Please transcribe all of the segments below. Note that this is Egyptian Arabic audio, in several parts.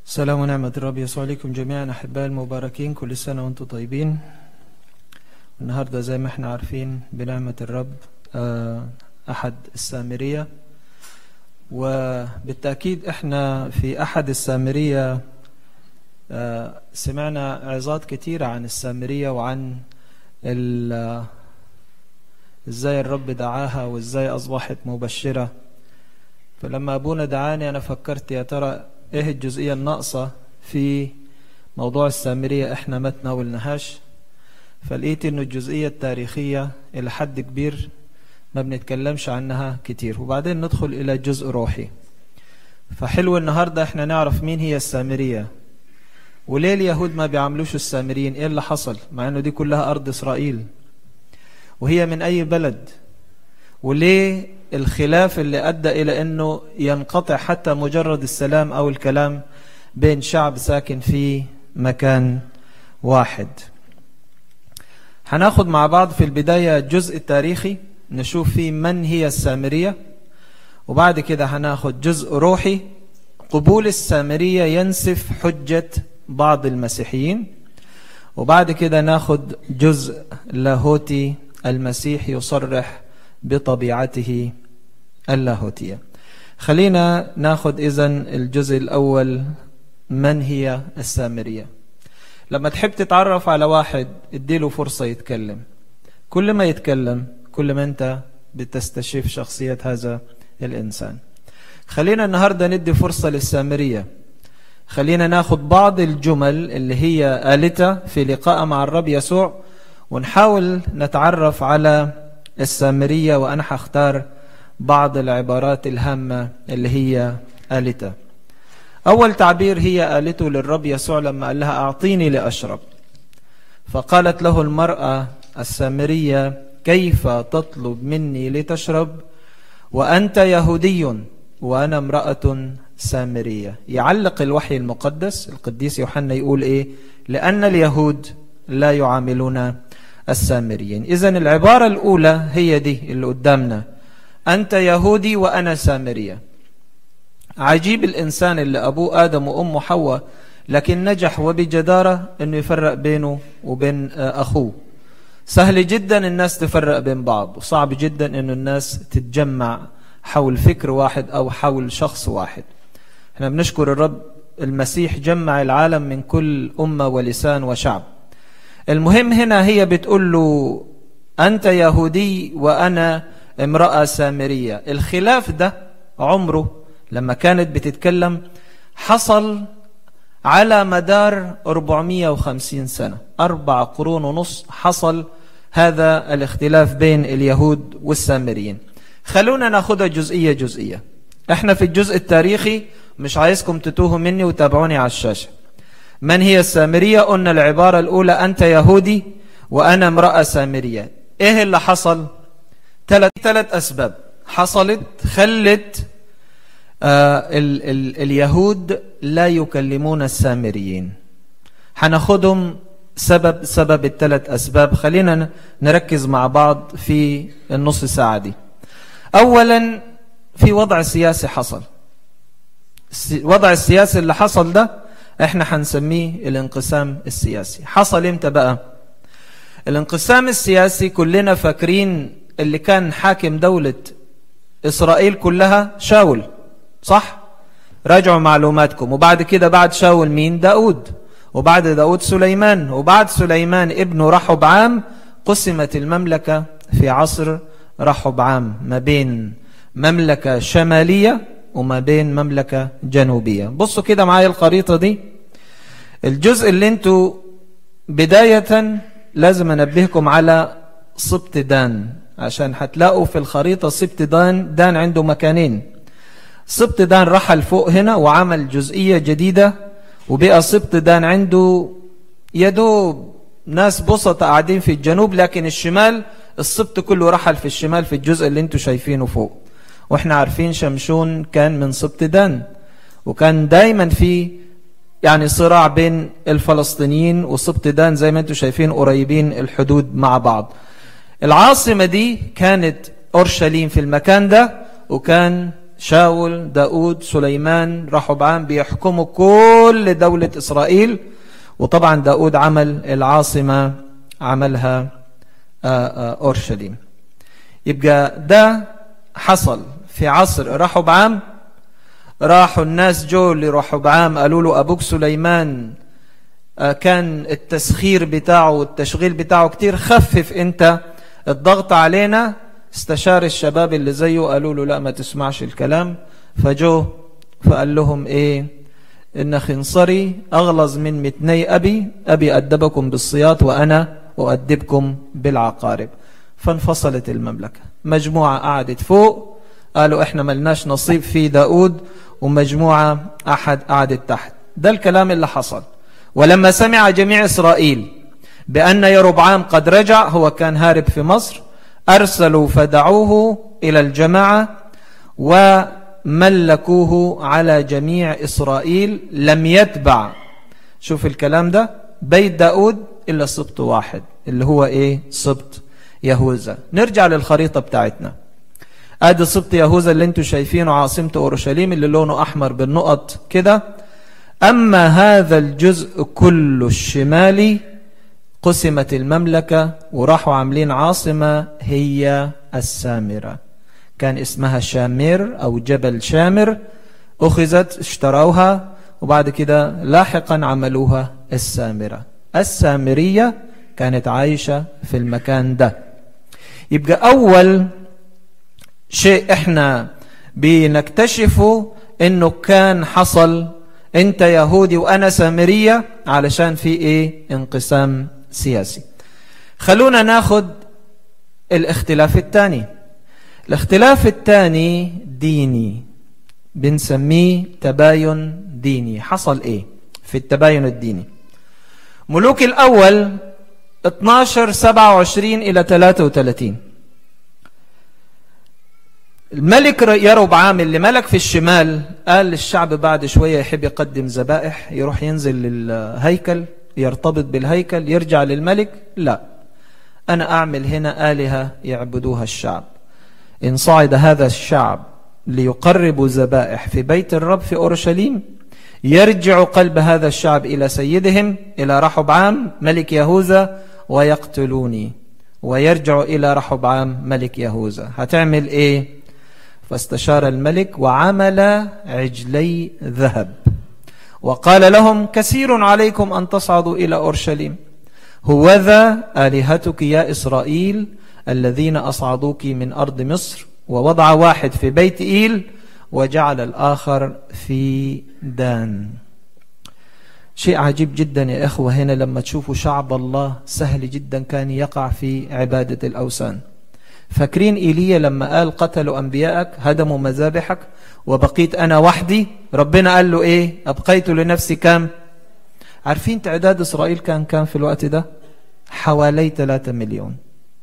سلام ونعمة الرب يسوع عليكم جميعا أحباء المباركين كل سنة وأنتم طيبين النهاردة زي ما احنا عارفين بنعمة الرب آه، أحد السامرية وبالتأكيد احنا في أحد السامرية آه، سمعنا عظات كتيرة عن السامرية وعن ال- آه، ازاي الرب دعاها وازاي أصبحت مبشرة فلما أبونا دعاني أنا فكرت يا ترى إيه الجزئية الناقصة في موضوع السامرية إحنا ما تناولناهاش فلقيت إنه الجزئية التاريخية إلى حد كبير ما بنتكلمش عنها كتير وبعدين ندخل إلى جزء روحي فحلو النهاردة إحنا نعرف مين هي السامرية وليه اليهود ما بيعملوش السامريين إيه اللي حصل مع إنه دي كلها أرض إسرائيل وهي من أي بلد وليه الخلاف اللي أدى إلى أنه ينقطع حتى مجرد السلام أو الكلام بين شعب ساكن في مكان واحد هناخد مع بعض في البداية الجزء التاريخي نشوف فيه من هي السامرية وبعد كده هناخد جزء روحي قبول السامرية ينسف حجة بعض المسيحيين وبعد كده ناخد جزء لاهوتي المسيح يصرح بطبيعته اللاهوتية خلينا ناخد إذن الجزء الأول من هي السامرية لما تحب تتعرف على واحد اديله فرصة يتكلم كل ما يتكلم كل ما انت بتستشف شخصية هذا الإنسان خلينا النهاردة ندي فرصة للسامرية خلينا ناخد بعض الجمل اللي هي قالتها في لقاء مع الرب يسوع ونحاول نتعرف على السامرية وأنا هختار بعض العبارات الهامة اللي هي قالتها أول تعبير هي قالته للرب يسوع لما قال لها أعطيني لأشرب فقالت له المرأة السامرية كيف تطلب مني لتشرب وأنت يهودي وأنا امرأة سامرية يعلق الوحي المقدس القديس يوحنا يقول إيه لأن اليهود لا يعاملون السامريين إذا العبارة الأولى هي دي اللي قدامنا أنت يهودي وأنا سامرية عجيب الإنسان اللي أبوه آدم وأمه حواء لكن نجح وبجدارة أنه يفرق بينه وبين أخوه سهل جدا الناس تفرق بين بعض وصعب جدا أنه الناس تتجمع حول فكر واحد أو حول شخص واحد احنا بنشكر الرب المسيح جمع العالم من كل أمة ولسان وشعب المهم هنا هي بتقول له أنت يهودي وأنا امرأة سامرية الخلاف ده عمره لما كانت بتتكلم حصل على مدار 450 سنة أربع قرون ونص حصل هذا الاختلاف بين اليهود والسامريين خلونا ناخدها جزئية جزئية احنا في الجزء التاريخي مش عايزكم تتوهوا مني وتابعوني على الشاشة من هي السامرية قلنا العبارة الأولى أنت يهودي وأنا امرأة سامرية إيه اللي حصل ثلاث ثلاث أسباب حصلت خلت آه ال ال اليهود لا يكلمون السامريين هناخدهم سبب سبب الثلاث أسباب خلينا نركز مع بعض في النص ساعة دي أولا في وضع سياسي حصل الوضع السياسي اللي حصل ده احنا هنسميه الانقسام السياسي حصل امتى بقى الانقسام السياسي كلنا فاكرين اللي كان حاكم دولة اسرائيل كلها شاول صح راجعوا معلوماتكم وبعد كده بعد شاول مين داود وبعد داود سليمان وبعد سليمان ابنه رحب عام قسمت المملكة في عصر رحب عام ما بين مملكة شمالية وما بين مملكة جنوبية بصوا كده معايا الخريطة دي الجزء اللي انتوا بداية لازم انبهكم على سبط دان عشان هتلاقوا في الخريطة سبط دان دان عنده مكانين سبط دان رحل فوق هنا وعمل جزئية جديدة وبقى سبط دان عنده يدوب ناس بسطة قاعدين في الجنوب لكن الشمال السبط كله رحل في الشمال في الجزء اللي انتوا شايفينه فوق واحنا عارفين شمشون كان من سبط دان وكان دايما في يعني صراع بين الفلسطينيين وسبط دان زي ما انتم شايفين قريبين الحدود مع بعض العاصمة دي كانت أورشليم في المكان ده وكان شاول داود سليمان رحبعام بيحكموا كل دولة إسرائيل وطبعا داود عمل العاصمة عملها أورشليم يبقى ده حصل في عصر رحبعام راحوا الناس جو لرحبعام قالوا له أبوك سليمان كان التسخير بتاعه والتشغيل بتاعه كتير خفف انت الضغط علينا استشار الشباب اللي زيه قالوا له لا ما تسمعش الكلام فجو فقال لهم ايه ان خنصري اغلظ من متني ابي ابي ادبكم بالصياط وانا اؤدبكم بالعقارب فانفصلت المملكة مجموعة قعدت فوق قالوا احنا ملناش نصيب في داود ومجموعة احد قعدت تحت ده الكلام اللي حصل ولما سمع جميع إسرائيل بأن يربعام قد رجع هو كان هارب في مصر أرسلوا فدعوه إلى الجماعة وملكوه على جميع إسرائيل لم يتبع شوف الكلام ده بيت داود إلا سبط واحد اللي هو إيه سبط يهوذا نرجع للخريطة بتاعتنا ادي سبط يهوذا اللي انتوا شايفينه عاصمة اورشليم اللي لونه احمر بالنقط كده أما هذا الجزء كله الشمالي قسمت المملكة وراحوا عاملين عاصمة هي السامرة كان اسمها شامير أو جبل شامر أخذت اشتروها وبعد كده لاحقا عملوها السامرة السامرية كانت عايشة في المكان ده يبقى أول شيء احنا بنكتشفه انه كان حصل انت يهودي وانا سامرية علشان في ايه انقسام سياسي خلونا ناخد الاختلاف الثاني الاختلاف الثاني ديني بنسميه تباين ديني حصل ايه في التباين الديني ملوك الاول 12 27 الى 33 الملك يربعام اللي ملك في الشمال قال للشعب بعد شوية يحب يقدم ذبائح يروح ينزل للهيكل يرتبط بالهيكل يرجع للملك لا أنا أعمل هنا آلهة يعبدوها الشعب إن صعد هذا الشعب ليقربوا ذبائح في بيت الرب في أورشليم يرجع قلب هذا الشعب إلى سيدهم إلى رحبعام ملك يهوذا ويقتلوني ويرجع إلى رحبعام ملك يهوذا هتعمل إيه فاستشار الملك وعمل عجلي ذهب وقال لهم كثير عليكم أن تصعدوا إلى أورشليم هوذا آلهتك يا إسرائيل الذين أصعدوك من أرض مصر ووضع واحد في بيت إيل وجعل الآخر في دان شيء عجيب جدا يا إخوة هنا لما تشوفوا شعب الله سهل جدا كان يقع في عبادة الأوثان فاكرين إيليا لما قال قتلوا أنبياءك هدموا مذابحك وبقيت أنا وحدي ربنا قال له إيه أبقيت لنفسي كام عارفين تعداد إسرائيل كان كام في الوقت ده حوالي 3 مليون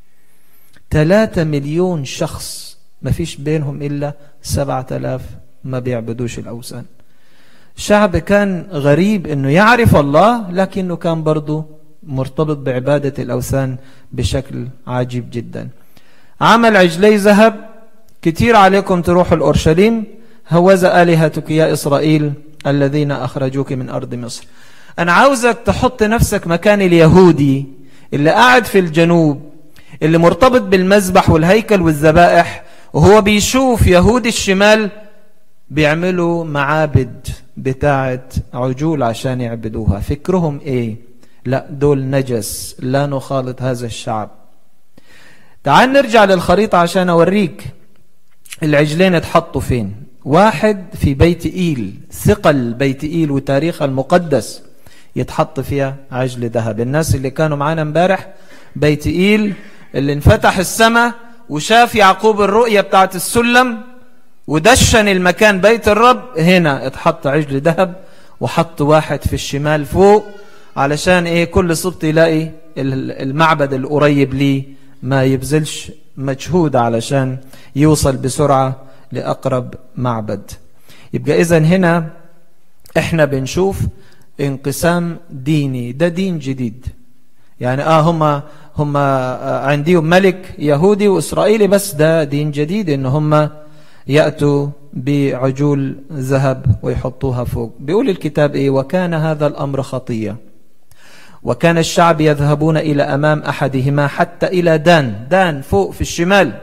3 مليون شخص ما فيش بينهم إلا 7000 ما بيعبدوش الأوثان شعب كان غريب أنه يعرف الله لكنه كان برضه مرتبط بعبادة الأوثان بشكل عجيب جداً عمل عجلي ذهب كتير عليكم تروحوا الأورشليم هوذا آلهتك يا إسرائيل الذين أخرجوك من أرض مصر أنا عاوزك تحط نفسك مكان اليهودي اللي قاعد في الجنوب اللي مرتبط بالمذبح والهيكل والذبائح وهو بيشوف يهود الشمال بيعملوا معابد بتاعة عجول عشان يعبدوها فكرهم ايه لا دول نجس لا نخالط هذا الشعب تعال نرجع للخريطة عشان أوريك العجلين اتحطوا فين واحد في بيت إيل ثقل بيت إيل وتاريخ المقدس يتحط فيها عجل ذهب الناس اللي كانوا معانا امبارح بيت إيل اللي انفتح السماء وشاف يعقوب الرؤية بتاعت السلم ودشن المكان بيت الرب هنا اتحط عجل ذهب وحط واحد في الشمال فوق علشان ايه كل سبط يلاقي المعبد القريب ليه ما يبذلش مجهود علشان يوصل بسرعة لأقرب معبد يبقى إذا هنا إحنا بنشوف انقسام ديني ده دين جديد يعني آه هم هم عندهم ملك يهودي وإسرائيلي بس ده دين جديد إن هم يأتوا بعجول ذهب ويحطوها فوق بيقول الكتاب إيه وكان هذا الأمر خطية وكان الشعب يذهبون إلى أمام أحدهما حتى إلى دان دان فوق في الشمال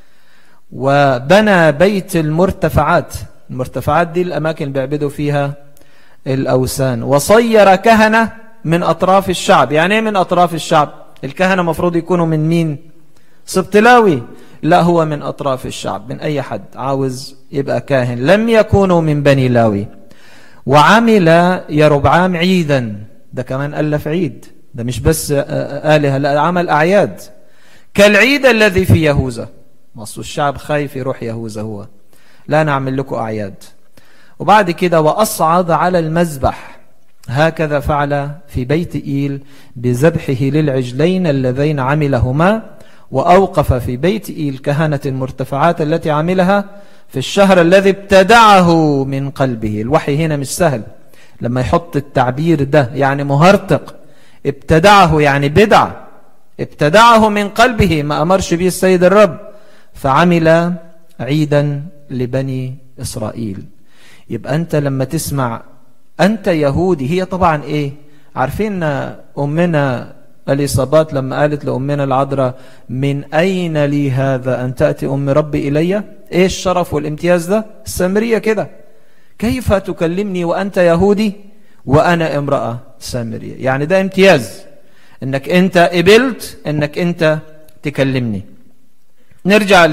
وبنى بيت المرتفعات المرتفعات دي الأماكن اللي بيعبدوا فيها الأوثان وصير كهنة من أطراف الشعب يعني ايه من أطراف الشعب الكهنة مفروض يكونوا من مين سبتلاوي لا هو من أطراف الشعب من أي حد عاوز يبقى كاهن لم يكونوا من بني لاوي وعمل يربعام عيدا ده كمان ألف عيد ده مش بس آلهة لا عمل أعياد كالعيد الذي في يهوذا مصر الشعب خايف يروح يهوذا هو لا نعمل لكم أعياد وبعد كده وأصعد على المذبح هكذا فعل في بيت إيل بذبحه للعجلين اللذين عملهما وأوقف في بيت إيل كهنة المرتفعات التي عملها في الشهر الذي ابتدعه من قلبه الوحي هنا مش سهل لما يحط التعبير ده يعني مهرطق ابتدعه يعني بدع ابتدعه من قلبه ما أمرش به السيد الرب فعمل عيدا لبني إسرائيل يبقى أنت لما تسمع أنت يهودي هي طبعا إيه عارفين أمنا الإصابات لما قالت لأمنا العذراء من أين لي هذا أن تأتي أم ربي إلي إيه الشرف والامتياز ده السامرية كده كيف تكلمني وأنت يهودي وأنا امرأة سامرية يعني ده امتياز انك انت قبلت انك انت تكلمني نرجع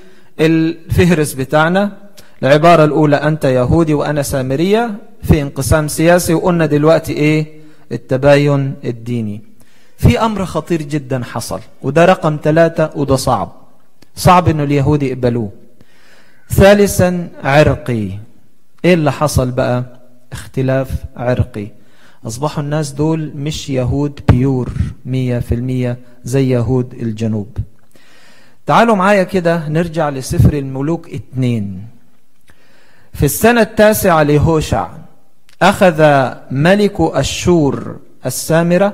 للفهرس بتاعنا العبارة الأولى أنت يهودي وأنا سامرية في انقسام سياسي وقلنا دلوقتي إيه التباين الديني في أمر خطير جدا حصل وده رقم ثلاثة وده صعب صعب أنه اليهود يقبلوه ثالثا عرقي إيه اللي حصل بقى اختلاف عرقي أصبحوا الناس دول مش يهود بيور مية في المية زي يهود الجنوب تعالوا معايا كده نرجع لسفر الملوك اتنين في السنة التاسعة لهوشع أخذ ملك أشور السامرة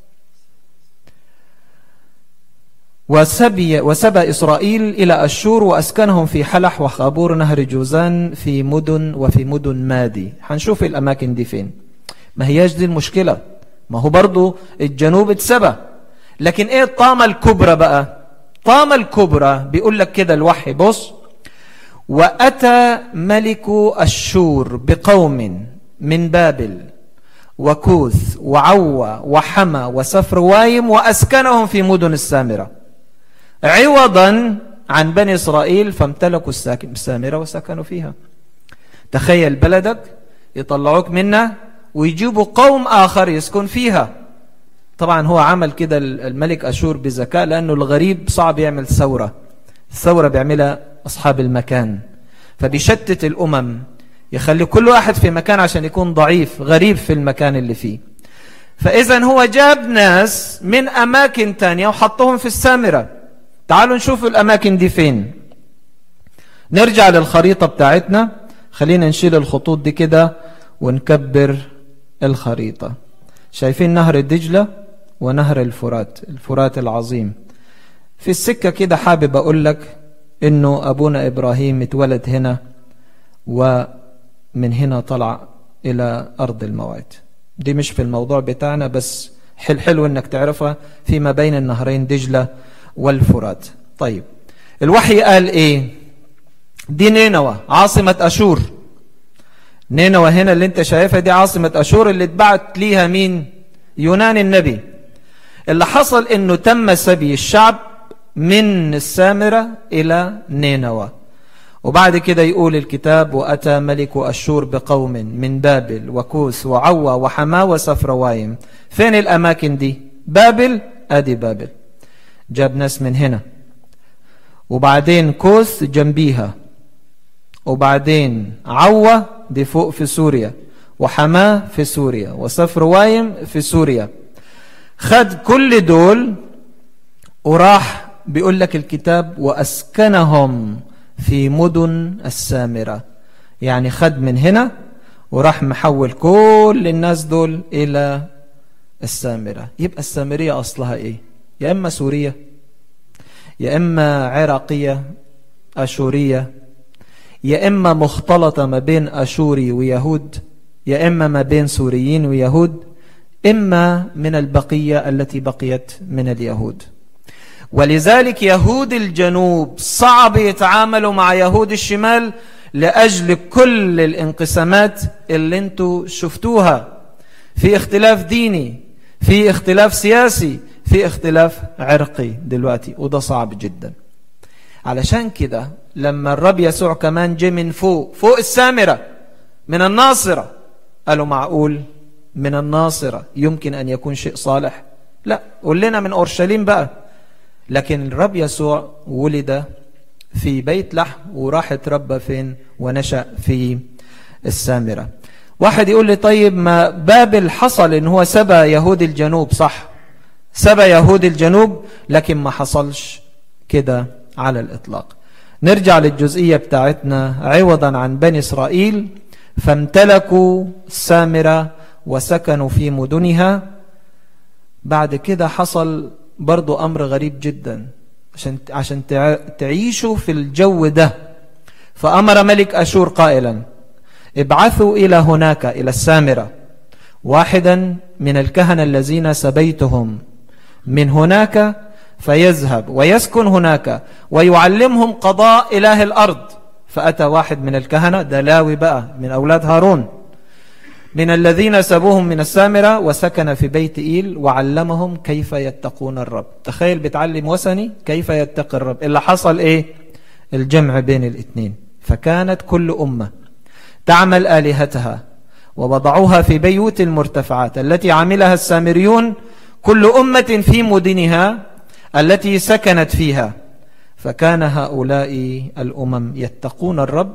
وسبي, وسبى إسرائيل إلى أشور وأسكنهم في حلح وخابور نهر جوزان في مدن وفي مدن مادي هنشوف الأماكن دي فين ما هياش دي المشكلة ما هو برضو الجنوب اتسبى لكن ايه الطامة الكبرى بقى طامة الكبرى بيقول لك كده الوحي بص وأتى ملك أشور بقوم من بابل وكوث وعوى وحمى وسفر وايم وأسكنهم في مدن السامرة عوضا عن بني إسرائيل فامتلكوا السامرة وسكنوا فيها تخيل بلدك يطلعوك منها ويجيبوا قوم آخر يسكن فيها طبعا هو عمل كده الملك أشور بذكاء لأنه الغريب صعب يعمل ثورة الثورة بيعملها أصحاب المكان فبيشتت الأمم يخلي كل واحد في مكان عشان يكون ضعيف غريب في المكان اللي فيه فإذا هو جاب ناس من أماكن تانية وحطهم في السامرة تعالوا نشوف الأماكن دي فين نرجع للخريطة بتاعتنا خلينا نشيل الخطوط دي كده ونكبر الخريطة شايفين نهر دجلة ونهر الفرات الفرات العظيم في السكة كده حابب أقول لك إنه أبونا إبراهيم اتولد هنا ومن هنا طلع إلى أرض الموعد دي مش في الموضوع بتاعنا بس حل حلو إنك تعرفها فيما بين النهرين دجلة والفرات طيب الوحي قال إيه دي نينوى عاصمة أشور نينوى هنا اللي انت شايفها دي عاصمة أشور اللي اتبعت ليها مين يونان النبي اللي حصل انه تم سبي الشعب من السامرة إلى نينوى وبعد كده يقول الكتاب وأتى ملك أشور بقوم من بابل وكوس وعوى وحما وسفروايم فين الأماكن دي بابل أدي بابل جاب ناس من هنا وبعدين كوس جنبيها وبعدين عوى دي فوق في سوريا وحماه في سوريا وصفر وايم في سوريا خد كل دول وراح بيقول لك الكتاب وأسكنهم في مدن السامرة يعني خد من هنا وراح محول كل الناس دول إلى السامرة يبقى السامرية أصلها إيه يا إما سورية يا إما عراقية أشورية يا إما مختلطة ما بين أشوري ويهود يا إما ما بين سوريين ويهود إما من البقية التي بقيت من اليهود ولذلك يهود الجنوب صعب يتعاملوا مع يهود الشمال لأجل كل الانقسامات اللي انتوا شفتوها في اختلاف ديني في اختلاف سياسي في اختلاف عرقي دلوقتي وده صعب جدا علشان كده لما الرب يسوع كمان جه من فوق فوق السامرة من الناصرة قالوا معقول من الناصرة يمكن أن يكون شيء صالح لا قول لنا من أورشليم بقى لكن الرب يسوع ولد في بيت لحم وراح اتربى فين ونشأ في السامرة واحد يقول لي طيب ما بابل حصل ان هو سبى يهود الجنوب صح سبى يهود الجنوب لكن ما حصلش كده على الإطلاق نرجع للجزئية بتاعتنا عوضا عن بني إسرائيل فامتلكوا السامرة وسكنوا في مدنها بعد كده حصل برضو أمر غريب جدا عشان عشان تعيشوا في الجو ده فأمر ملك أشور قائلا ابعثوا إلى هناك إلى السامرة واحدا من الكهنة الذين سبيتهم من هناك فيذهب ويسكن هناك ويعلمهم قضاء إله الأرض فأتى واحد من الكهنة دلاوي بقى من أولاد هارون من الذين سبوهم من السامرة وسكن في بيت إيل وعلمهم كيف يتقون الرب تخيل بتعلم وثني كيف يتقي الرب اللي حصل إيه الجمع بين الاثنين فكانت كل أمة تعمل آلهتها ووضعوها في بيوت المرتفعات التي عملها السامريون كل أمة في مدنها التي سكنت فيها فكان هؤلاء الأمم يتقون الرب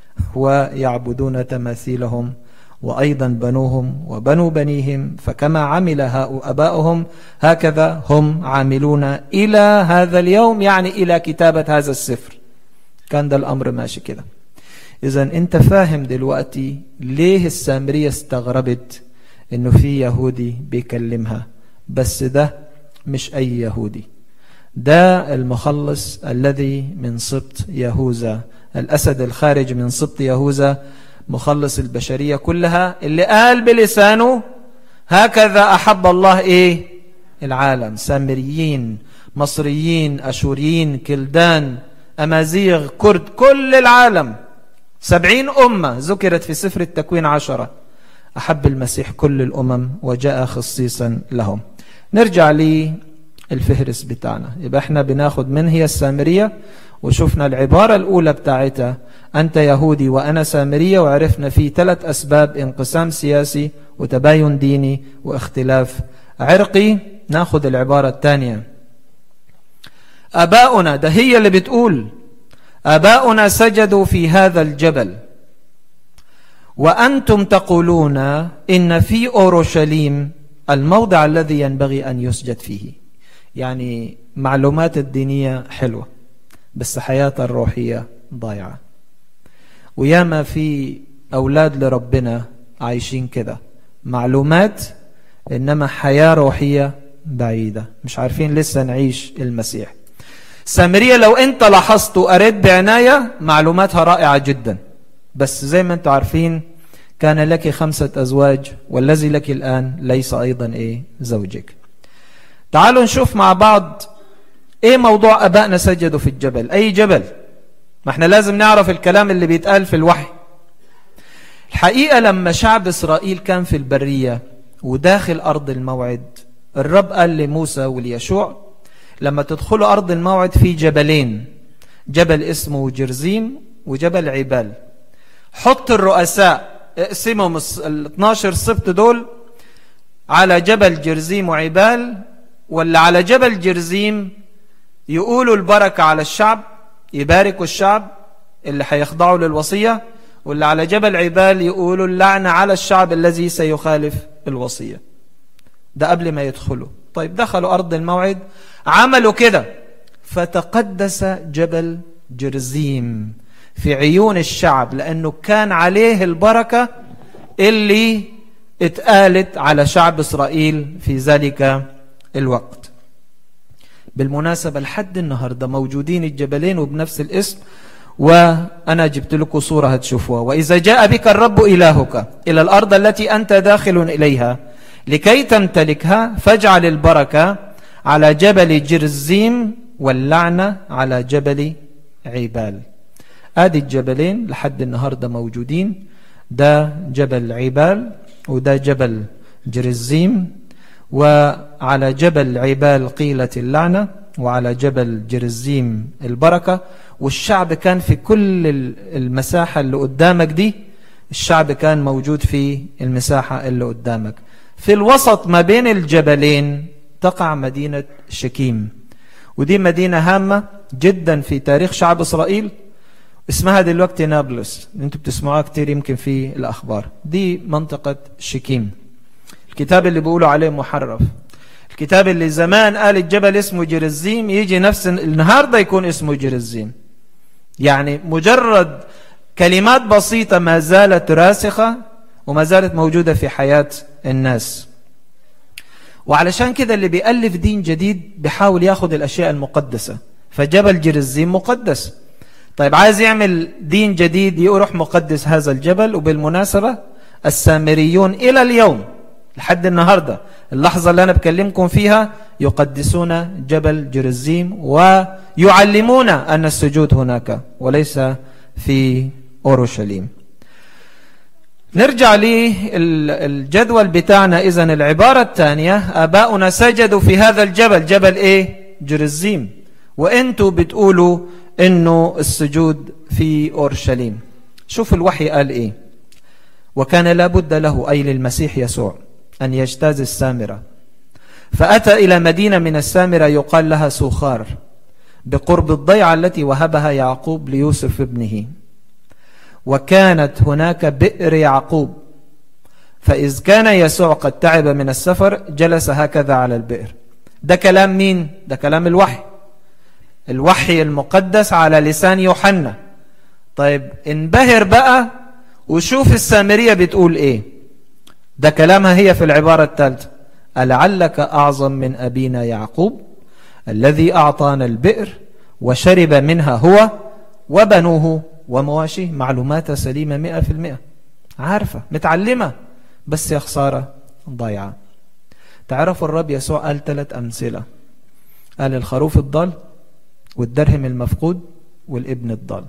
ويعبدون تماثيلهم وأيضا بنوهم وبنو بنيهم فكما عمل أباؤهم هكذا هم عاملون إلى هذا اليوم يعني إلى كتابة هذا السفر كان ده الأمر ماشي كده إذا أنت فاهم دلوقتي ليه السامرية استغربت إنه في يهودي بيكلمها بس ده مش أي يهودي ده المخلص الذي من سبط يهوذا الأسد الخارج من سبط يهوذا مخلص البشرية كلها اللي قال بلسانه هكذا أحب الله إيه العالم سامريين مصريين أشوريين كلدان أمازيغ كرد كل العالم سبعين أمة ذكرت في سفر التكوين عشرة أحب المسيح كل الأمم وجاء خصيصا لهم نرجع لي الفهرس بتاعنا يبقى احنا بناخد من هي السامرية وشفنا العبارة الأولى بتاعتها أنت يهودي وأنا سامرية وعرفنا في ثلاث أسباب انقسام سياسي وتباين ديني واختلاف عرقي ناخد العبارة الثانية أباؤنا ده هي اللي بتقول أباؤنا سجدوا في هذا الجبل وأنتم تقولون إن في أورشليم الموضع الذي ينبغي أن يسجد فيه يعني معلومات الدينية حلوة بس حياتها الروحية ضايعة وياما في أولاد لربنا عايشين كده معلومات إنما حياة روحية بعيدة مش عارفين لسه نعيش المسيح سامرية لو انت لاحظت وقريت بعناية معلوماتها رائعة جدا بس زي ما انتم عارفين كان لك خمسة أزواج والذي لك الآن ليس أيضا إيه زوجك تعالوا نشوف مع بعض إيه موضوع أبائنا سجدوا في الجبل أي جبل ما احنا لازم نعرف الكلام اللي بيتقال في الوحي الحقيقة لما شعب إسرائيل كان في البرية وداخل أرض الموعد الرب قال لموسى وليشوع لما تدخلوا أرض الموعد في جبلين جبل اسمه جرزيم وجبل عبال حط الرؤساء اقسمهم ال 12 سبط دول على جبل جرزيم وعبال ولا على جبل جرزيم يقولوا البركة على الشعب يباركوا الشعب اللي هيخضعوا للوصية واللي على جبل عبال يقولوا اللعنة على الشعب الذي سيخالف الوصية ده قبل ما يدخلوا طيب دخلوا أرض الموعد عملوا كده فتقدس جبل جرزيم في عيون الشعب لأنه كان عليه البركة اللي اتقالت على شعب إسرائيل في ذلك الوقت بالمناسبة لحد النهاردة موجودين الجبلين وبنفس الاسم وأنا جبت لكم صورة هتشوفوها وإذا جاء بك الرب إلهك إلى الأرض التي أنت داخل إليها لكي تمتلكها فاجعل البركة على جبل جرزيم واللعنة على جبل عبال ادي الجبلين لحد النهاردة موجودين ده جبل عبال وده جبل جرزيم وعلى جبل عبال قيلت اللعنة وعلى جبل جرزيم البركة والشعب كان في كل المساحة اللي قدامك دي الشعب كان موجود في المساحة اللي قدامك في الوسط ما بين الجبلين تقع مدينة شكيم ودي مدينة هامة جدا في تاريخ شعب إسرائيل اسمها دلوقتي نابلس انتوا بتسمعوها كتير يمكن في الأخبار دي منطقة شكيم الكتاب اللي بيقولوا عليه محرف الكتاب اللي زمان قال الجبل اسمه جرزيم يجي نفس النهاردة يكون اسمه جرزيم يعني مجرد كلمات بسيطة ما زالت راسخة وما زالت موجودة في حياة الناس وعلشان كده اللي بيألف دين جديد بيحاول ياخد الأشياء المقدسة فجبل جرزيم مقدس طيب عايز يعمل دين جديد يروح مقدس هذا الجبل وبالمناسبة السامريون إلى اليوم لحد النهاردة اللحظة اللي أنا بكلمكم فيها يقدسون جبل جرزيم ويعلمون أن السجود هناك وليس في أورشليم نرجع للجدول بتاعنا إذن العبارة الثانية آباؤنا سجدوا في هذا الجبل جبل إيه جرزيم وإنتوا بتقولوا إنه السجود في أورشليم شوف الوحي قال إيه وكان لابد له أي للمسيح يسوع أن يجتاز السامرة فأتى إلى مدينة من السامرة يقال لها سوخار بقرب الضيعة التي وهبها يعقوب ليوسف ابنه وكانت هناك بئر يعقوب فإذ كان يسوع قد تعب من السفر جلس هكذا على البئر ده كلام مين؟ ده كلام الوحي الوحي المقدس على لسان يوحنا طيب انبهر بقى وشوف السامرية بتقول ايه ده كلامها هي في العبارة الثالثة ألعلك أعظم من أبينا يعقوب الذي أعطانا البئر وشرب منها هو وبنوه ومواشيه معلوماتها سليمة مئة في المئة عارفة متعلمة بس يا خسارة ضايعة تعرفوا الرب يسوع قال ثلاث أمثلة قال الخروف الضال والدرهم المفقود والابن الضال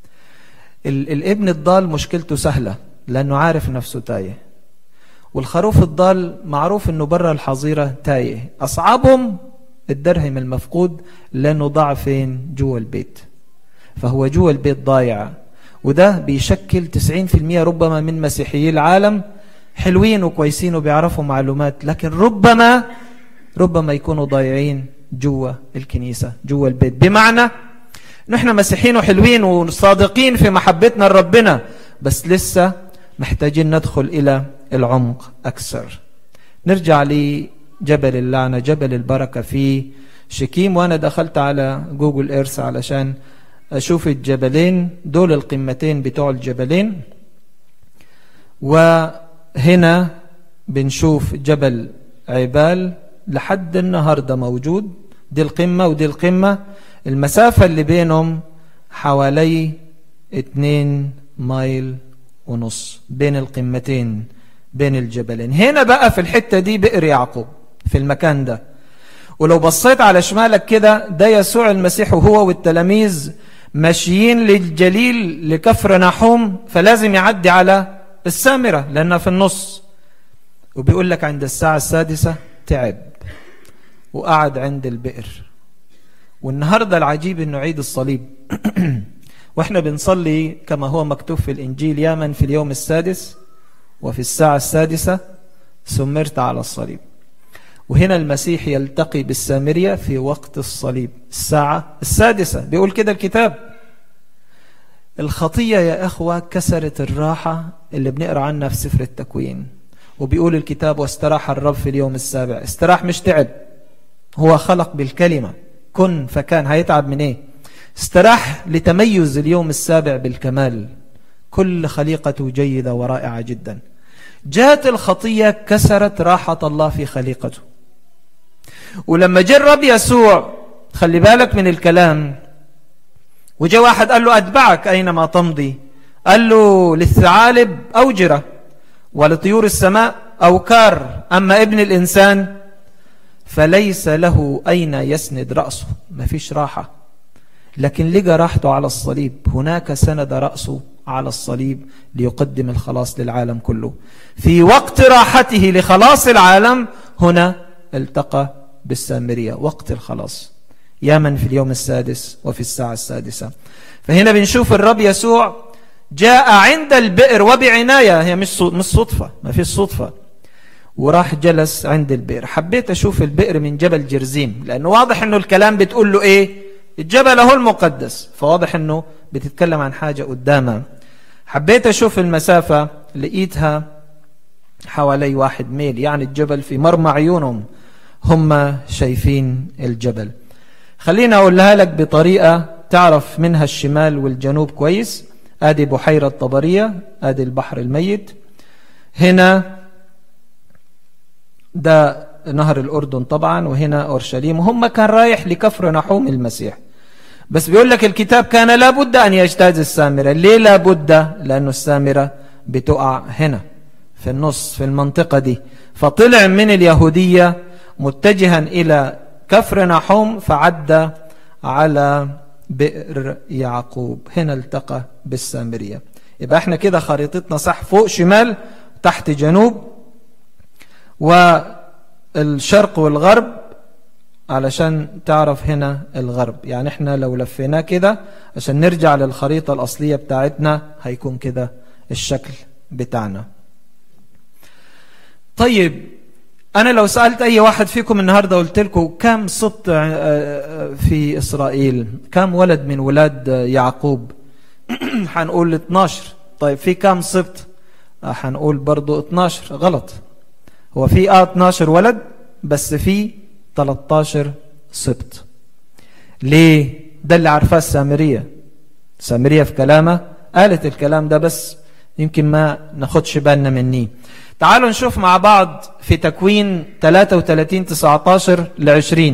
الابن الضال مشكلته سهلة لأنه عارف نفسه تايه والخروف الضال معروف أنه برا الحظيرة تايه أصعبهم الدرهم المفقود لأنه ضاع فين جوا البيت فهو جوا البيت ضايع وده بيشكل 90% ربما من مسيحيي العالم حلوين وكويسين وبيعرفوا معلومات لكن ربما ربما يكونوا ضايعين جوا الكنيسة جوا البيت بمعنى نحن مسيحيين وحلوين وصادقين في محبتنا لربنا بس لسه محتاجين ندخل إلى العمق أكثر نرجع لجبل اللعنة جبل البركة في شكيم وأنا دخلت على جوجل إيرث علشان أشوف الجبلين دول القمتين بتوع الجبلين وهنا بنشوف جبل عبال لحد النهاردة موجود دي القمة ودي القمة المسافة اللي بينهم حوالي اتنين مايل ونص بين القمتين بين الجبلين هنا بقى في الحتة دي بئر يعقوب في المكان ده ولو بصيت على شمالك كده ده يسوع المسيح وهو والتلاميذ ماشيين للجليل لكفر نحوم فلازم يعدي على السامرة لأنها في النص وبيقول لك عند الساعة السادسة تعب وقعد عند البئر والنهاردة العجيب أنه عيد الصليب وإحنا بنصلي كما هو مكتوب في الإنجيل يا من في اليوم السادس وفي الساعة السادسة سمرت على الصليب وهنا المسيح يلتقي بالسامرية في وقت الصليب الساعة السادسة بيقول كده الكتاب الخطية يا أخوة كسرت الراحة اللي بنقرأ عنها في سفر التكوين وبيقول الكتاب واستراح الرب في اليوم السابع استراح مش تعب هو خلق بالكلمة كن فكان هيتعب من ايه استراح لتميز اليوم السابع بالكمال كل خليقته جيدة ورائعة جدا جاءت الخطية كسرت راحة الله في خليقته ولما جاء الرب يسوع خلي بالك من الكلام وجاء واحد قال له أتبعك أينما تمضي قال له للثعالب أوجرة ولطيور السماء أوكار أما ابن الإنسان فليس له أين يسند رأسه ما فيش راحة لكن لقى راحته على الصليب هناك سند رأسه على الصليب ليقدم الخلاص للعالم كله في وقت راحته لخلاص العالم هنا التقى بالسامرية وقت الخلاص يا من في اليوم السادس وفي الساعة السادسة فهنا بنشوف الرب يسوع جاء عند البئر وبعناية هي مش مش صدفة ما فيش صدفة وراح جلس عند البئر حبيت أشوف البئر من جبل جرزيم لأنه واضح أنه الكلام بتقول له إيه الجبل هو المقدس فواضح أنه بتتكلم عن حاجة قدامها حبيت أشوف المسافة لقيتها حوالي واحد ميل يعني الجبل في مرمى عيونهم هم شايفين الجبل خلينا أقولها لك بطريقة تعرف منها الشمال والجنوب كويس ادي بحيرة طبرية ادي البحر الميت هنا ده نهر الأردن طبعا وهنا أورشليم وهم كان رايح لكفر نحوم المسيح بس بيقول لك الكتاب كان لابد أن يجتاز السامرة ليه لابد لأنه السامرة بتقع هنا في النص في المنطقة دي فطلع من اليهودية متجها إلى كفر نحوم فعدى على بئر يعقوب هنا التقى بالسامرية يبقى احنا كده خريطتنا صح فوق شمال تحت جنوب والشرق والغرب علشان تعرف هنا الغرب يعني احنا لو لفيناه كده عشان نرجع للخريطة الأصلية بتاعتنا هيكون كده الشكل بتاعنا طيب أنا لو سألت أي واحد فيكم النهاردة قلت لكم كم سبط في إسرائيل كم ولد من ولاد يعقوب هنقول 12 طيب في كم سبط هنقول برضو 12 غلط هو في اه 12 ولد بس في 13 سبط ليه ده اللي عارفاه السامرية السامرية في كلامها قالت الكلام ده بس يمكن ما ناخدش بالنا منيه تعالوا نشوف مع بعض في تكوين 33 19 ل 20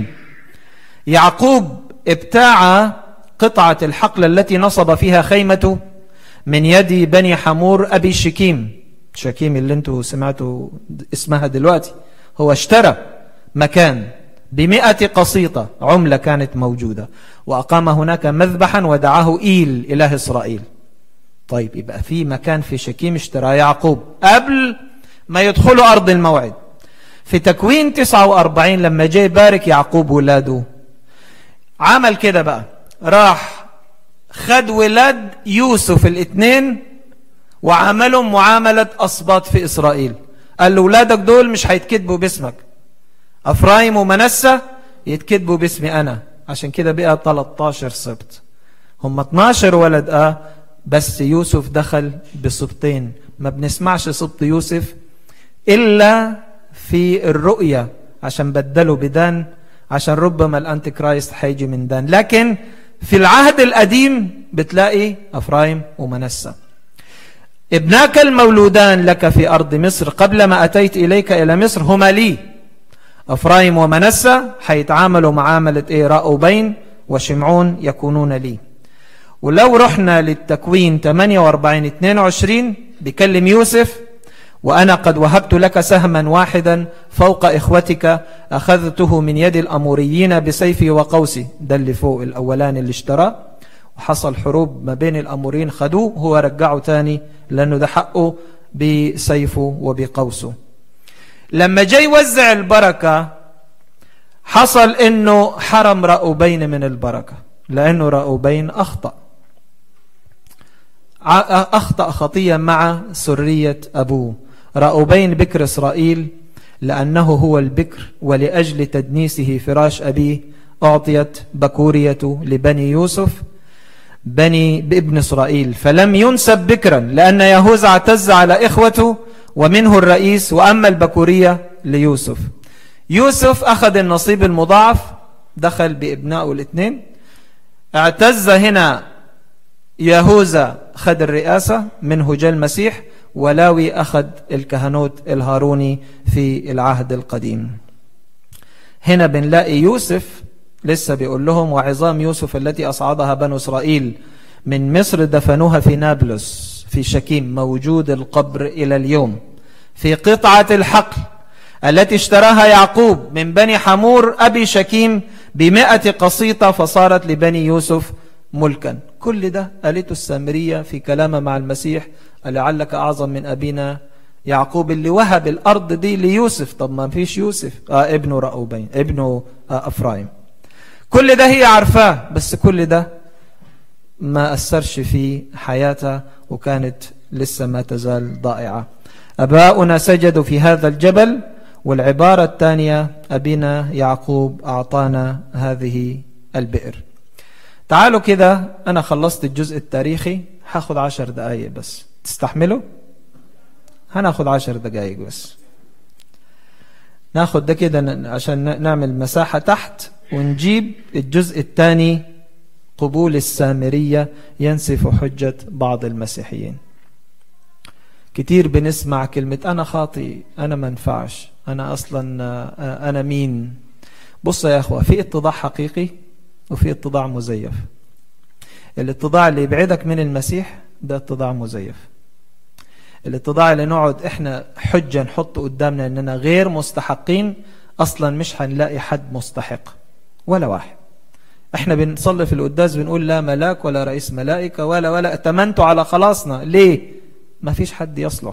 يعقوب ابتاع قطعة الحقل التي نصب فيها خيمته من يد بني حمور أبي شكيم شكيم اللي انتوا سمعتوا اسمها دلوقتي هو اشترى مكان بمئة قسيطة عملة كانت موجودة وأقام هناك مذبحا ودعاه إيل إله إسرائيل طيب يبقى في مكان في شكيم اشترى يعقوب قبل ما يدخلوا أرض الموعد في تكوين 49 لما جاء يبارك يعقوب ولاده عمل كده بقى راح خد ولاد يوسف الاثنين وعملهم معاملة أصباط في إسرائيل قال له ولادك دول مش هيتكتبوا باسمك أفرايم ومنسة يتكتبوا باسمي أنا عشان كده بقى 13 سبت هم 12 ولد آه بس يوسف دخل بسبطين ما بنسمعش سبط يوسف إلا في الرؤية عشان بدلوا بدان عشان ربما الأنتي كرايست هيجي من دان لكن في العهد القديم بتلاقي أفرايم ومنسة ابناك المولودان لك في أرض مصر قبل ما أتيت إليك إلى مصر هما لي أفرايم ومنسة حيتعاملوا معاملة إيه رأوبين وشمعون يكونون لي ولو رحنا للتكوين 48 22 بيكلم يوسف وأنا قد وهبت لك سهما واحدا فوق إخوتك أخذته من يد الأموريين بسيفي وقوسي ده اللي فوق الأولان اللي اشتراه وحصل حروب ما بين الأمورين خدوه هو رجعه تاني لأنه ده حقه بسيفه وبقوسه لما جاي يوزع البركة حصل انه حرم رأوبين من البركة لأنه رأوبين أخطأ أخطأ خطية مع سرية أبوه رأوبين بكر إسرائيل لأنه هو البكر ولأجل تدنيسه فراش أبيه أعطيت بكورية لبني يوسف بني بابن إسرائيل فلم ينسب بكرا لأن يهوذا اعتز على إخوته ومنه الرئيس وأما البكورية ليوسف يوسف أخذ النصيب المضاعف دخل بابنائه الاثنين اعتز هنا يهوذا خد الرئاسة منه جاء المسيح ولاوي أخذ الكهنوت الهاروني في العهد القديم هنا بنلاقي يوسف لسه بيقول لهم وعظام يوسف التي أصعدها بنو إسرائيل من مصر دفنوها في نابلس في شكيم موجود القبر إلى اليوم في قطعة الحقل التي اشتراها يعقوب من بني حمور أبي شكيم بمئة قسيطة فصارت لبني يوسف ملكا كل ده قالته السامرية في كلامه مع المسيح لعلك أعظم من أبينا يعقوب اللي وهب الأرض دي ليوسف طب ما فيش يوسف آه ابنه رأوبين ابنه آه أفرايم كل ده هي عارفاه بس كل ده ما أثرش في حياتها وكانت لسه ما تزال ضائعة أباؤنا سجدوا في هذا الجبل والعبارة الثانية أبينا يعقوب أعطانا هذه البئر تعالوا كده أنا خلصت الجزء التاريخي هاخد عشر دقايق بس تستحملوا هناخد عشر دقايق بس ناخد ده كده عشان نعمل مساحة تحت ونجيب الجزء الثاني قبول السامرية ينسف حجة بعض المسيحيين كتير بنسمع كلمة أنا خاطي أنا منفعش أنا أصلا أنا مين بص يا أخوة في اتضاع حقيقي وفي اتضاع مزيف الاتضاع اللي يبعدك من المسيح ده اتضاع مزيف الاتضاع اللي نقعد احنا حجة نحط قدامنا اننا غير مستحقين اصلا مش هنلاقي حد مستحق ولا واحد احنا بنصلي في القداس بنقول لا ملاك ولا رئيس ملائكة ولا ولا اتمنتوا على خلاصنا ليه ما فيش حد يصلح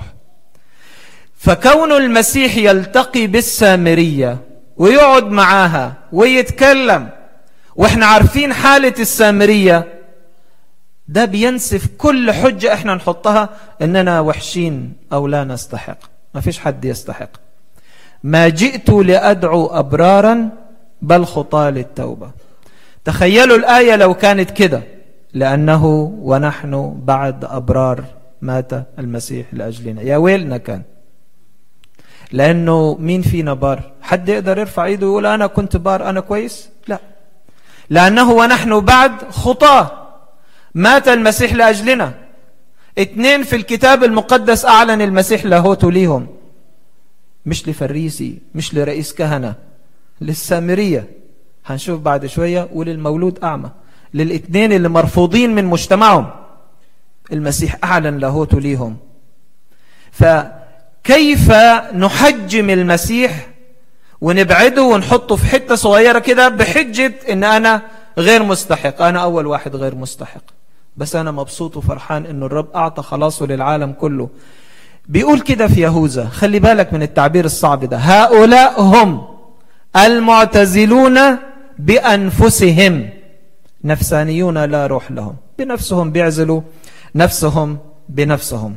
فكون المسيح يلتقي بالسامرية ويقعد معاها ويتكلم واحنا عارفين حالة السامرية ده بينسف كل حجة احنا نحطها اننا وحشين او لا نستحق ما فيش حد يستحق ما جئت لأدعو أبرارا بل خطى للتوبة تخيلوا الآية لو كانت كده لأنه ونحن بعد أبرار مات المسيح لأجلنا يا ويلنا كان لأنه مين فينا بار حد يقدر يرفع ايده ويقول أنا كنت بار أنا كويس لا لأنه ونحن بعد خطاه مات المسيح لأجلنا اتنين في الكتاب المقدس أعلن المسيح لاهوته ليهم مش لفريسي مش لرئيس كهنة للسامرية هنشوف بعد شوية وللمولود أعمى للاثنين اللي مرفوضين من مجتمعهم المسيح أعلن لاهوته ليهم فكيف نحجم المسيح ونبعده ونحطه في حتة صغيرة كده بحجة ان انا غير مستحق انا اول واحد غير مستحق بس انا مبسوط وفرحان ان الرب اعطى خلاصه للعالم كله بيقول كده في يهوذا خلي بالك من التعبير الصعب ده هؤلاء هم المعتزلون بأنفسهم نفسانيون لا روح لهم بنفسهم بيعزلوا نفسهم بنفسهم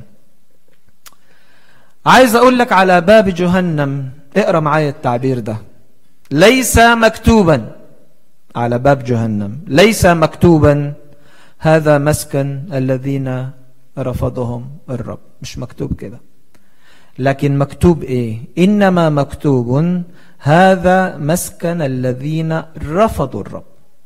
عايز أقول لك على باب جهنم اقرأ معايا التعبير ده ليس مكتوبا على باب جهنم ليس مكتوبا هذا مسكن الذين رفضهم الرب مش مكتوب كده لكن مكتوب ايه انما مكتوب هذا مسكن الذين رفضوا الرب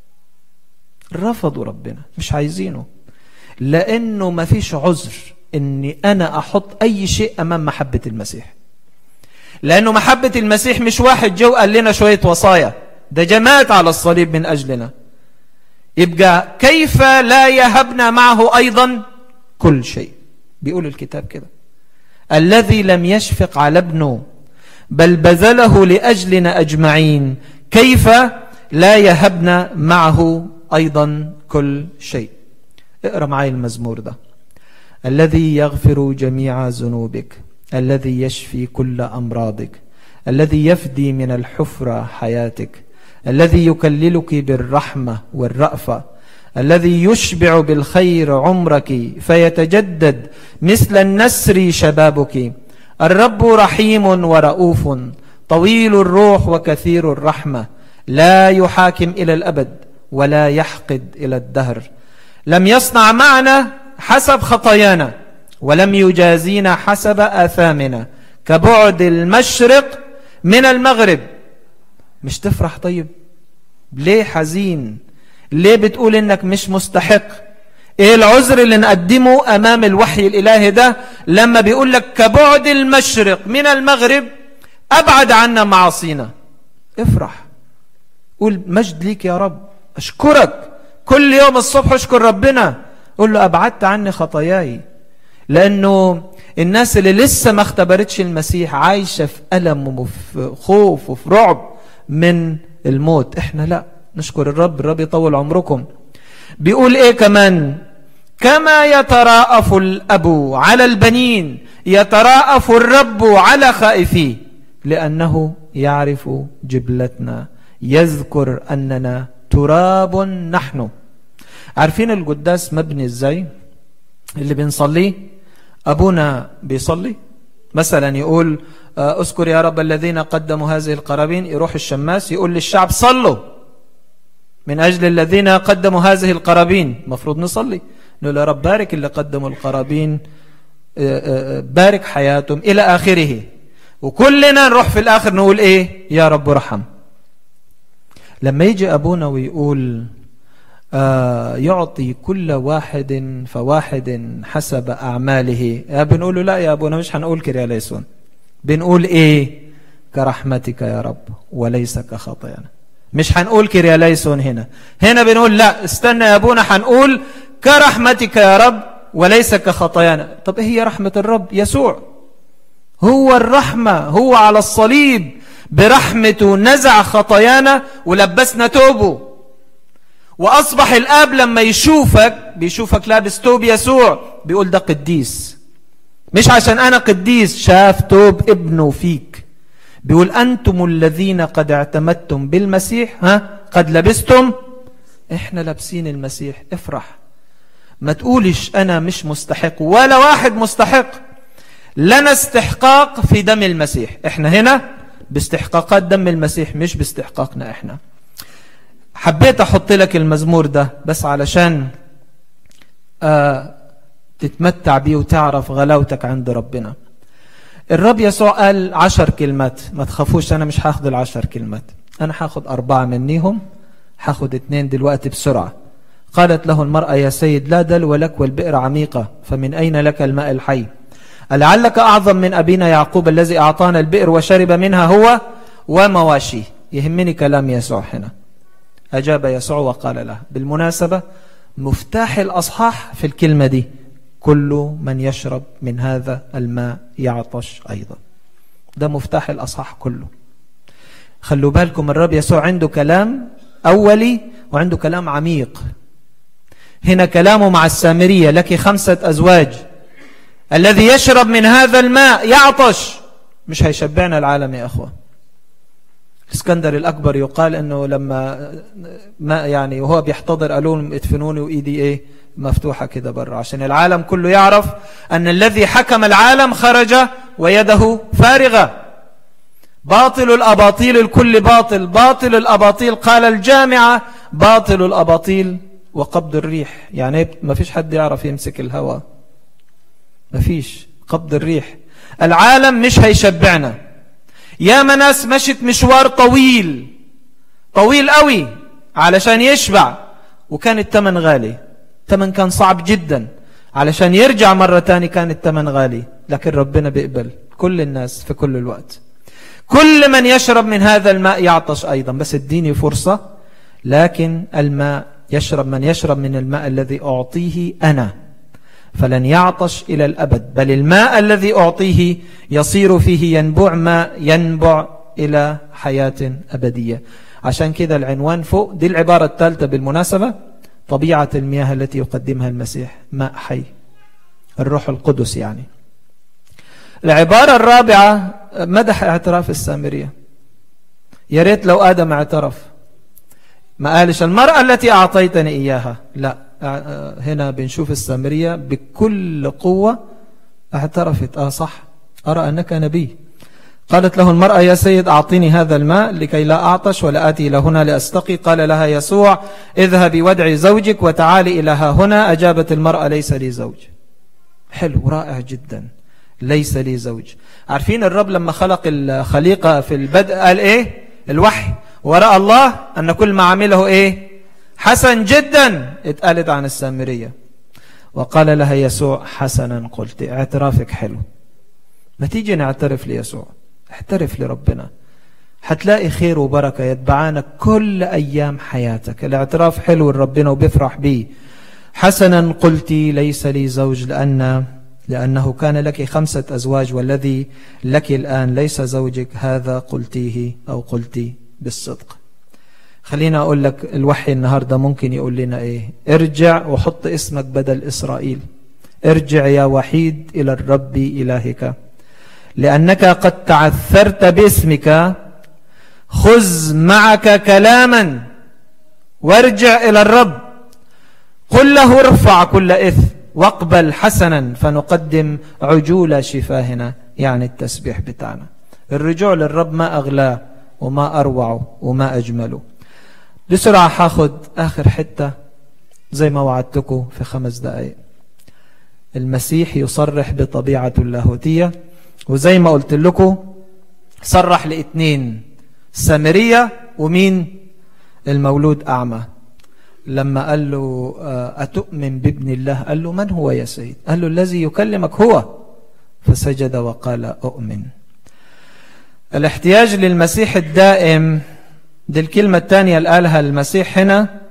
رفضوا ربنا مش عايزينه لانه ما فيش عذر اني انا احط اي شيء امام محبة المسيح لانه محبة المسيح مش واحد جو قال لنا شوية وصايا ده جماعت على الصليب من اجلنا يبقى كيف لا يهبنا معه ايضا كل شيء بيقول الكتاب كده الذي لم يشفق على ابنه بل بذله لأجلنا أجمعين كيف لا يهبنا معه أيضا كل شيء اقرأ معي المزمور ده الذي يغفر جميع ذنوبك الذي يشفي كل أمراضك الذي يفدي من الحفرة حياتك الذي يكللك بالرحمة والرأفة الذي يشبع بالخير عمرك فيتجدد مثل النسر شبابك الرب رحيم ورؤوف طويل الروح وكثير الرحمة لا يحاكم إلى الأبد ولا يحقد إلى الدهر لم يصنع معنا حسب خطايانا ولم يجازينا حسب آثامنا كبعد المشرق من المغرب مش تفرح طيب ليه حزين ليه بتقول انك مش مستحق ايه العذر اللي نقدمه امام الوحي الالهي ده لما بيقول لك كبعد المشرق من المغرب ابعد عنا معاصينا افرح قول مجد ليك يا رب أشكرك كل يوم الصبح أشكر ربنا قول له أبعدت عني خطاياي لأنه الناس اللي لسه ما اختبرتش المسيح عايشة في ألم وفي خوف وفي رعب من الموت احنا لا نشكر الرب الرب يطول عمركم بيقول ايه كمان كما يتراءف الأب على البنين يتراءف الرب على خائفيه لأنه يعرف جبلتنا يذكر أننا تراب نحن عارفين القداس مبني ازاي اللي بنصليه أبونا بيصلي مثلا يقول اذكر يا رب الذين قدموا هذه القرابين يروح الشماس يقول للشعب صلوا من أجل الذين قدموا هذه القرابين مفروض نصلي نقول يا رب بارك اللي قدموا القرابين بارك حياتهم إلى آخره وكلنا نروح في الآخر نقول إيه يا رب رحم لما يجي أبونا ويقول آه يعطي كل واحد فواحد حسب أعماله بنقول له لا يا أبونا مش هنقول كريا ليسون بنقول إيه كرحمتك يا رب وليس كخطينا مش هنقول كريا ليسون هنا هنا بنقول لا استنى يا أبونا هنقول كرحمتك يا رب وليس كخطايانا طب ايه هي رحمة الرب يسوع هو الرحمة هو على الصليب برحمته نزع خطايانا ولبسنا توبه وأصبح الآب لما يشوفك بيشوفك لابس توب يسوع بيقول ده قديس مش عشان أنا قديس شاف توب ابنه فيك بيقول أنتم الذين قد اعتمدتم بالمسيح ها قد لبستم احنا لابسين المسيح افرح ما تقولش أنا مش مستحق ولا واحد مستحق لنا استحقاق في دم المسيح احنا هنا باستحقاقات دم المسيح مش باستحقاقنا احنا حبيت احط لك المزمور ده بس علشان آه تتمتع بيه وتعرف غلاوتك عند ربنا الرب يسوع قال عشر كلمات ما تخافوش انا مش هاخد العشر كلمات انا هاخد اربعة منيهم هاخد اتنين دلوقتي بسرعة قالت له المرأة يا سيد لا دلو لك والبئر عميقة فمن أين لك الماء الحي ألعلك أعظم من أبينا يعقوب الذي أعطانا البئر وشرب منها هو ومواشيه يهمني كلام يسوع هنا أجاب يسوع وقال له بالمناسبة مفتاح الأصحاح في الكلمة دي كل من يشرب من هذا الماء يعطش أيضا ده مفتاح الأصحاح كله خلوا بالكم الرب يسوع عنده كلام أولي وعنده كلام عميق هنا كلامه مع السامرية لك خمسة أزواج الذي يشرب من هذا الماء يعطش مش هيشبعنا العالم يا أخوة اسكندر الأكبر يقال أنه لما ما يعني وهو بيحتضر قالوا لهم ادفنوني وإيدي إيه مفتوحة كده بره عشان العالم كله يعرف أن الذي حكم العالم خرج ويده فارغة باطل الأباطيل الكل باطل باطل الأباطيل قال الجامعة باطل الأباطيل وقبض الريح يعني ما فيش حد يعرف يمسك الهواء ما فيش قبض الريح العالم مش هيشبعنا يا ناس مشت مشوار طويل طويل قوي علشان يشبع وكان التمن غالي التمن كان صعب جدا علشان يرجع مرة تاني كان التمن غالي لكن ربنا بيقبل كل الناس في كل الوقت كل من يشرب من هذا الماء يعطش أيضا بس اديني فرصة لكن الماء يشرب من يشرب من الماء الذي أعطيه أنا فلن يعطش إلى الأبد بل الماء الذي أعطيه يصير فيه ينبع ماء ينبع إلى حياة أبدية عشان كذا العنوان فوق دي العبارة الثالثة بالمناسبة طبيعة المياه التي يقدمها المسيح ماء حي الروح القدس يعني العبارة الرابعة مدح اعتراف السامرية يا ريت لو آدم اعترف ما قالش المرأة التي أعطيتني إياها لا هنا بنشوف السامرية بكل قوة اعترفت آه صح أرى أنك نبي قالت له المرأة يا سيد أعطيني هذا الماء لكي لا أعطش ولا آتي إلى هنا لأستقي قال لها يسوع اذهبي وادعي زوجك وتعالي إلى ها هنا أجابت المرأة ليس لي زوج حلو رائع جدا ليس لي زوج عارفين الرب لما خلق الخليقة في البدء قال إيه الوحي ورأى الله أن كل ما عمله إيه حسن جدا اتقالت عن السامرية وقال لها يسوع حسنا قلت اعترافك حلو ما تيجي نعترف ليسوع احترف لربنا هتلاقي خير وبركة يتبعانك كل أيام حياتك الاعتراف حلو لربنا وبيفرح بيه حسنا قلت ليس لي زوج لأن لأنه كان لك خمسة أزواج والذي لك الآن ليس زوجك هذا قلتيه أو قلتي بالصدق خلينا أقول لك الوحي النهاردة ممكن يقول لنا إيه ارجع وحط اسمك بدل إسرائيل ارجع يا وحيد إلى الرب إلهك لأنك قد تعثرت باسمك خذ معك كلاما وارجع إلى الرب قل له ارفع كل إثم واقبل حسنا فنقدم عجول شفاهنا يعني التسبيح بتاعنا الرجوع للرب ما أغلاه وما أروعه وما أجمله بسرعة حاخد آخر حتة زي ما وعدتكم في خمس دقائق المسيح يصرح بطبيعة اللاهوتية وزي ما قلت لكم صرح لاتنين سامرية ومين المولود أعمى لما قال له أتؤمن بابن الله قال له من هو يا سيد قال له الذي يكلمك هو فسجد وقال أؤمن الاحتياج للمسيح الدائم دي الكلمة الثانية اللي قالها المسيح هنا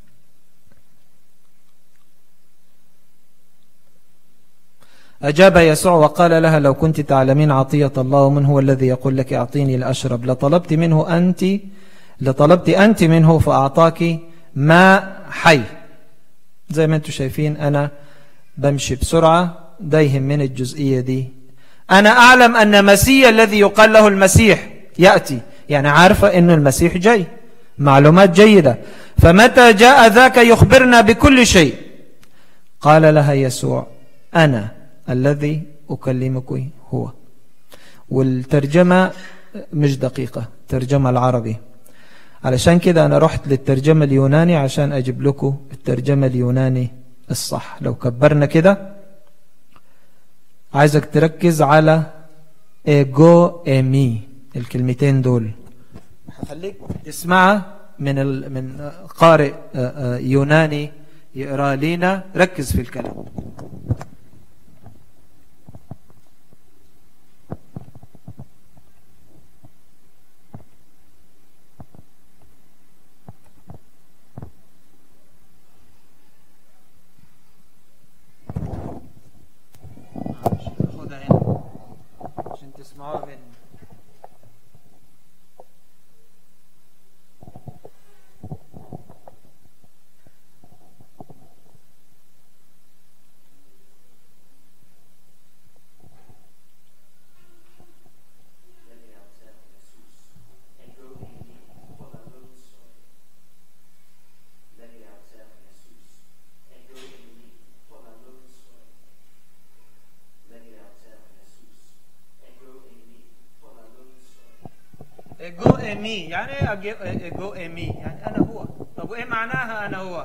أجاب يسوع وقال لها لو كنت تعلمين عطية الله ومن هو الذي يقول لك أعطيني لأشرب لطلبت منه أنت لطلبت أنت منه فأعطاك ماء حي زي ما انتم شايفين أنا بمشي بسرعة دايهم من الجزئية دي أنا أعلم أن مسيح الذي يقال له المسيح يأتي يعني عارفة أن المسيح جاي معلومات جيدة فمتى جاء ذاك يخبرنا بكل شيء قال لها يسوع أنا الذي أكلمك هو والترجمة مش دقيقة ترجمة العربي علشان كده أنا رحت للترجمة اليوناني عشان أجيب لكم الترجمة اليوناني الصح لو كبرنا كده عايزك تركز على إيجو إيمي الكلمتين دول هخليك تسمعها من ال... من قارئ يوناني يقرا لينا ركز في الكلام تسمعوها مني جو ايمي يعني ايه جو ايمي يعني انا هو طب وايه معناها انا هو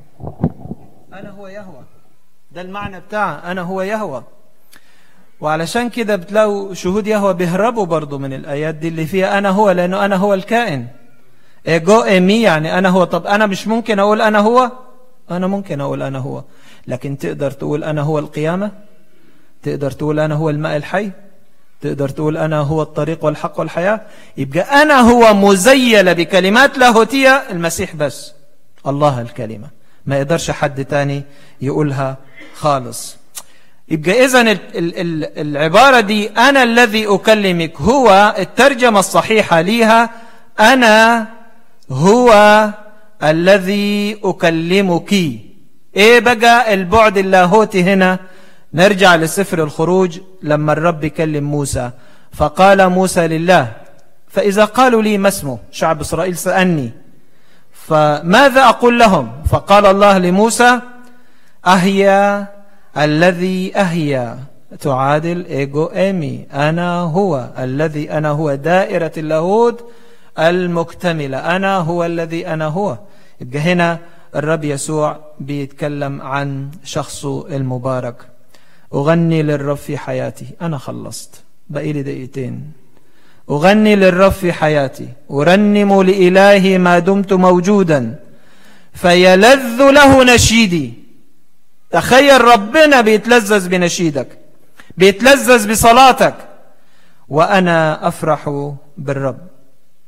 انا هو يهوى ده المعنى بتاعه انا هو يهوى وعلشان كده بتلاقوا شهود يهوى بيهربوا برضو من الايات دي اللي فيها انا هو لانه انا هو الكائن جو ايمي يعني انا هو طب انا مش ممكن اقول انا هو انا ممكن اقول انا هو لكن تقدر تقول انا هو القيامه تقدر تقول انا هو الماء الحي تقدر تقول أنا هو الطريق والحق والحياة يبقى أنا هو مزيل بكلمات لاهوتية المسيح بس الله الكلمة ما يقدرش حد تاني يقولها خالص يبقى إذن العبارة دي أنا الذي أكلمك هو الترجمة الصحيحة ليها أنا هو الذي أكلمك إيه بقى البعد اللاهوتي هنا نرجع لسفر الخروج لما الرب كلم موسى فقال موسى لله فإذا قالوا لي ما اسمه شعب إسرائيل سألني فماذا أقول لهم فقال الله لموسى أهيا الذي أهيا تعادل إيجو إيمي أنا هو الذي أنا هو دائرة اللاهوت المكتملة أنا هو الذي أنا هو يبقى هنا الرب يسوع بيتكلم عن شخصه المبارك أغني للرب في حياتي أنا خلصت بقي لي دقيقتين أغني للرب في حياتي أرنم لإلهي ما دمت موجودا فيلذ له نشيدي تخيل ربنا بيتلذذ بنشيدك بيتلذذ بصلاتك وأنا أفرح بالرب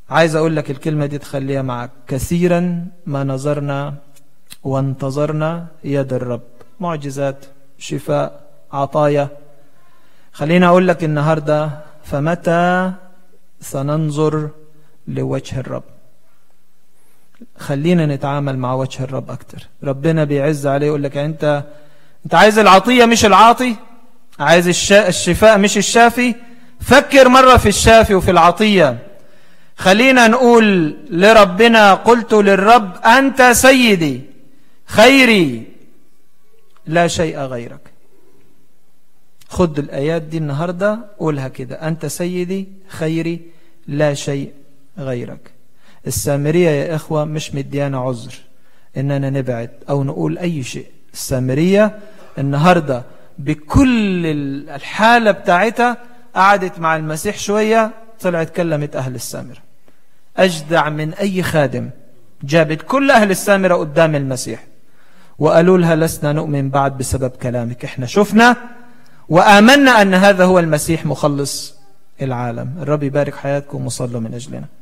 عايز أقول لك الكلمة دي تخليها معك كثيرا ما نظرنا وانتظرنا يد الرب معجزات شفاء عطايا خلينا أقول لك النهاردة فمتى سننظر لوجه الرب خلينا نتعامل مع وجه الرب أكتر ربنا بيعز عليه يقول لك أنت أنت عايز العطية مش العاطي عايز الشفاء مش الشافي فكر مرة في الشافي وفي العطية خلينا نقول لربنا قلت للرب أنت سيدي خيري لا شيء غيرك خد الآيات دي النهاردة قولها كده أنت سيدي خيري لا شيء غيرك السامرية يا إخوة مش مديانا عذر إننا نبعد أو نقول أي شيء السامرية النهاردة بكل الحالة بتاعتها قعدت مع المسيح شوية طلعت كلمت أهل السامرة أجدع من أي خادم جابت كل أهل السامرة قدام المسيح وقالوا لها لسنا نؤمن بعد بسبب كلامك احنا شفنا وآمنا أن هذا هو المسيح مخلص العالم الرب يبارك حياتكم وصلوا من أجلنا